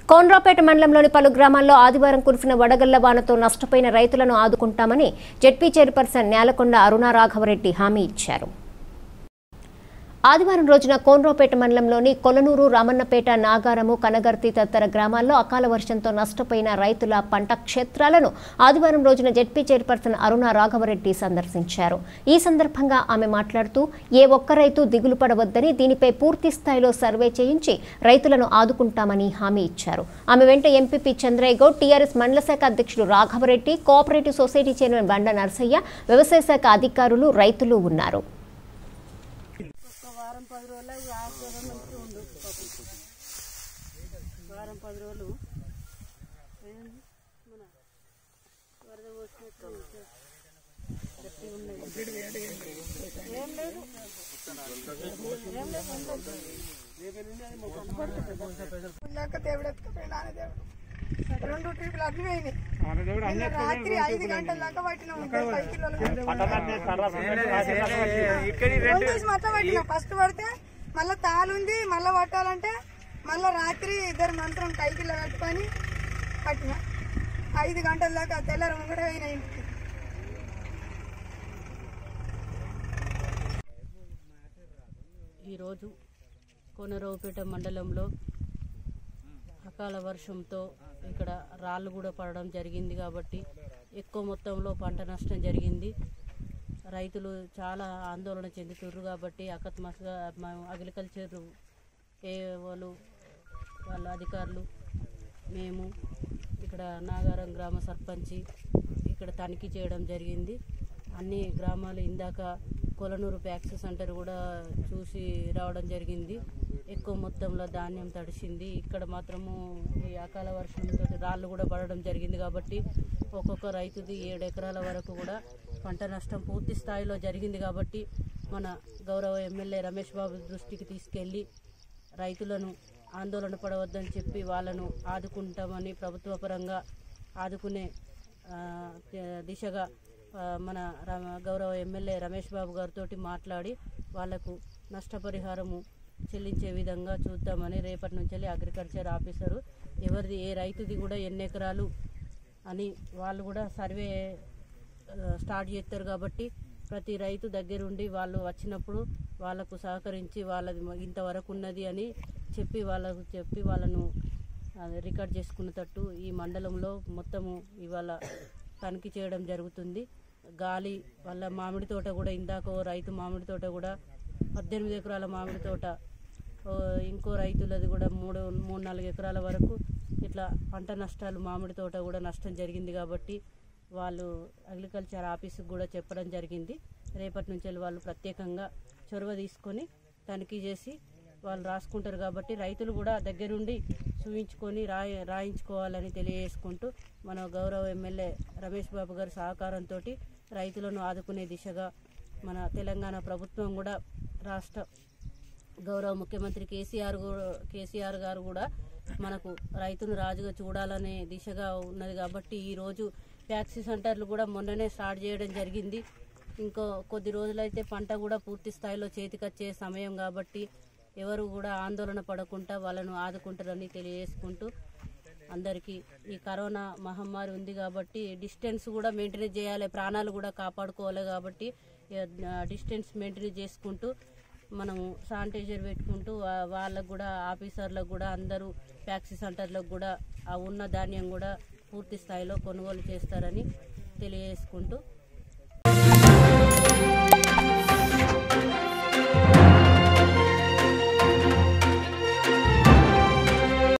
కోన్రాపేట మండలంలోని పలు గ్రామాల్లో ఆదివారం కురిసిన వడగళ్ల వానతో నష్టపోయిన రైతులను ఆదుకుంటామని జెడ్పీ చైర్పర్సన్ నేలకొండ అరుణా రాఘవరెడ్డి హామీ ఇచ్చారు ఆదివారం రోజున కోన్రాపేట మండలంలోని కొలనూరు రామన్నపేట నాగారము కనగర్తి తదితర గ్రామాల్లో అకాల వర్షంతో నష్టపోయిన రైతుల పంట క్షేత్రాలను ఆదివారం రోజున జెడ్పీ చైర్పర్సన్ అరుణ రాఘవరెడ్డి సందర్శించారు ఈ సందర్భంగా ఆమె మాట్లాడుతూ ఏ ఒక్క రైతు దిగులు పడవద్దని దీనిపై పూర్తి స్థాయిలో సర్వే చేయించి రైతులను ఆదుకుంటామని హామీ ఇచ్చారు ఆమె వెంట ఎంపీపీ చంద్రయ్య గౌడ్ టీఆర్ఎస్ మండల శాఖ అధ్యక్షుడు రాఘవరెడ్డి కోఆపరేటివ్ సొసైటీ చైర్మన్ బండ నర్సయ్య వ్యవసాయ శాఖ అధికారులు రైతులు ఉన్నారు ఒక వారం పది రోజులు అవి ఆకుకూర మంచిగా ఉండు పాపం. వారం పది రోజులు ఏంది? మన వరద పోసినట్టు గట్టిగా ఉన్నది ఏం లేదు లేక దేవుడు ఎత్తుకుపోయి నాన్న దేవుడు రెండు ట్రిపులు అవి పోయినాయి నిన్న రాత్రి ఐదు గంటల దాకా పట్టిన ఉంటాయి పది కిలోలు తీసి మొత్తం పట్టిన ఫస్ట్ పడితే మళ్ళా తాలుంది మళ్ళా పట్టాలంటే మళ్ళా రాత్రి ఇద్దరు మంత్రం కైకిలో కట్టుకొని పట్టిన ఐదు గంటల దాకా తెల్లారి ముంగడ పోయిన ఇంటికి ఈరోజు కోనరావుపేట మండలంలో అకాల వర్షంతో ఇక్కడ రాళ్ళు కూడా పడడం జరిగింది కాబట్టి ఎక్కువ మొత్తంలో పంట నష్టం జరిగింది రైతులు చాలా ఆందోళన చెందుతుర్రు కాబట్టి అకస్మాత్తుగా మా అగ్రికల్చర్ ఏ వాళ్ళు వాళ్ళ అధికారులు మేము ఇక్కడ నాగారం గ్రామ సర్పంచి ఇక్కడ తనిఖీ చేయడం జరిగింది అన్ని గ్రామాలు ఇందాక కొలనూరు ప్యాక్స్ సెంటర్ కూడా చూసి రావడం జరిగింది ఎక్కువ మొత్తంలో ధాన్యం తడిసింది ఇక్కడ మాత్రము ఈ అకాల వర్షంతో రాళ్ళు కూడా పడడం జరిగింది కాబట్టి ఒక్కొక్క రైతుది ఏడు ఎకరాల వరకు కూడా పంట నష్టం పూర్తి స్థాయిలో జరిగింది కాబట్టి మన గౌరవ ఎమ్మెల్యే రమేష్ బాబు దృష్టికి తీసుకెళ్ళి రైతులను ఆందోళన పడవద్దని చెప్పి వాళ్ళను ఆదుకుంటామని ప్రభుత్వ పరంగా ఆదుకునే ఆ, దిశగా ఆ, మన రమ- గౌరవ ఎమ్మెల్యే రమేష్ బాబు గారితో మాట్లాడి వాళ్లకు నష్టపరిహారము చెల్లించే విధంగా చూద్దామని రేపటి నుంచి అగ్రికల్చర్ ఆఫీసరు ఎవరిది ఏ రైతుది కూడా ఎన్ని ఎకరాలు అని వాళ్ళు కూడా సర్వే ఆ, స్టార్ట్ చేస్తారు కాబట్టి ప్రతి రైతు దగ్గరుండి వాళ్ళు వచ్చినప్పుడు వాళ్ళకు సహకరించి వాళ్ళది మ- ఇంతవరకు ఉన్నది అని చెప్పి వాళ్ళకు చెప్పి వాళ్ళను అది రికార్డ్ చేసుకునేటట్టు ఈ మండలంలో మొత్తము ఇవాళ తనిఖీ చేయడం జరుగుతుంది గాలి వాళ్ళ మామిడి తోట కూడా ఇందాక ఓ రైతు మామిడి తోట కూడా పద్దెనిమిది ఎకరాల మామిడి తోట ఓ ఇంకో రైతులది కూడా మూడు మూడు నాలుగు ఎకరాల వరకు ఇట్లా పంట నష్టాలు మామిడి తోట కూడా నష్టం జరిగింది కాబట్టి వాళ్ళు అగ్రికల్చర్ ఆఫీస్కి కూడా చెప్పడం జరిగింది రేపటి నుంచి వాళ్ళు ప్రత్యేకంగా చొరవ తీసుకొని తనిఖీ చేసి వాళ్ళు రాసుకుంటారు కాబట్టి రైతులు కూడా దగ్గరుండి చూయించుకొని రాయి రాయించుకోవాలని తెలియజేసుకుంటూ మన గౌరవ ఎమ్మెల్యే రమేష్ బాబు గారి సహకారంతో రైతులను ఆదుకునే దిశగా మన తెలంగాణ ప్రభుత్వం కూడా రాష్ట్ర గౌరవ ముఖ్యమంత్రి కేసీఆర్ గు- కేసీఆర్ గారు కూడా మనకు రైతును రాజుగా చూడాలనే దిశగా ఉన్నది కాబట్టి ఈరోజు ట్యాక్సీ సెంటర్లు కూడా మొన్ననే స్టార్ట్ చేయడం జరిగింది ఇంకో కొద్ది రోజులైతే పంట కూడా పూర్తి స్థాయిలో చేతికొచ్చే సమయం కాబట్టి ఎవరు కూడా ఆందోళన పడకుండా వాళ్ళను ఆదుకుంటారని తెలియజేసుకుంటూ అందరికీ ఈ కరోనా మహమ్మారి ఉంది కాబట్టి డిస్టెన్స్ కూడా మెయింటైన్ చేయాలి ప్రాణాలు కూడా కాపాడుకోవాలి కాబట్టి డిస్టెన్స్ మెయింటైన్ చేసుకుంటూ మనము శానిటైజర్ పెట్టుకుంటూ వా- వాళ్ళకు కూడా ఆఫీసర్లకు కూడా అందరూ ట్యాక్సీ సెంటర్లకు కూడా ఆ ఉన్న ధాన్యం కూడా పూర్తి స్థాయిలో కొనుగోలు చేస్తారని తెలియజేసుకుంటూ